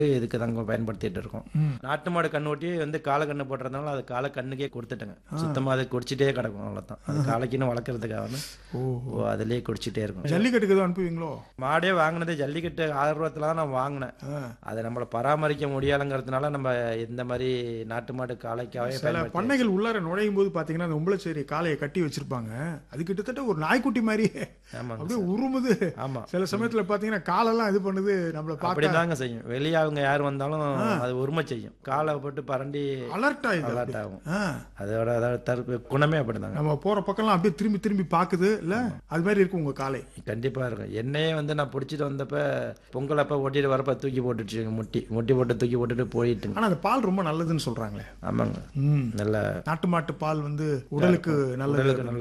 இதுக்கு தாங்க பயன்படுத்திட்டு இருக்கோம் ம். நாட்டு மாடு கண்ணு வந்து காலை கண்ணு போட்டுறதுனால அது காலை கண்ணுக்கே கொடுத்துட்டேங்க சுத்தமா அது குடிச்சிட்டே கிடக்கும் அவ்வளவுதான் அது காலைக்குன்னு வளர்க்கறதுக்காக வந்து ஓ ஓ அதுலயே குடிச்சிட்டே இருக்கும் ஜல்லிக்கட்டுக்கு எதுவும் அனுப்புவீங்களோ மாடே வாங்கினது ஜல்லிக்கட்டு ஆர்வத்துல தான் நான் வாங்கினேன் ஆ. அதை நம்மளை பராமரிக்க முடியாதுங்கிறதுனால நம்ம இந்த மாதிரி நாட்டு மாடு காளைக்காவே சில பயன்படுத்தி பண்ணைகள் உள்ளார நுழையும் போது பாத்தீங்கன்னா அந்த உம்பளச்சேரி காளையை கட்டி வச்சிருப்பாங்க அது கிட்டத்தட்ட ஒரு நாய்க்குட்டி மாதிரி ஆமாங்க அப்படியே உருமுது ஆமா சில சமயத்துல பாத்தீங்கன்னா காலெல்லாம் இது பண்ணுது நம்மள பார்க்க அப்படிதாங்க செய்யும் வெளியே அவங்க யார் வந்தாலும் அது உரிமை செய்யும் காலை போட்டு பரண்டி அலர்ட் ஆயிடுது அலர்ட் ஆகும் ஆ. அதோட அதாவது தற்பு குணமே அப்படிதாங்க நம்ம போற பக்கம்லாம் அப்படியே திரும்பி திரும்பி பாக்குது இல்ல அது மாதிரி இருக்கும் உங்க காலை கண்டிப்பா இருக்கும் என்னையே வந்து நான் பிடிச்சிட்டு வந்தப்ப பொங்கல் அப்ப ஓட்டிட்டு வரப்ப தூக்கி போட்டுச்சுங்க முட்டி முட்டி போட்டு தூக்கி போட்டுட்டு போயிட்டுங்க ஆனா அந்த பால் ரொம்ப நல்லதுன்னு சொல்றாங்களே ஆமாங்க ம் நல்ல நாட்டு மாட்டு பால் வந்து உடலுக்கு நல்லது உடலுக்கு நல்ல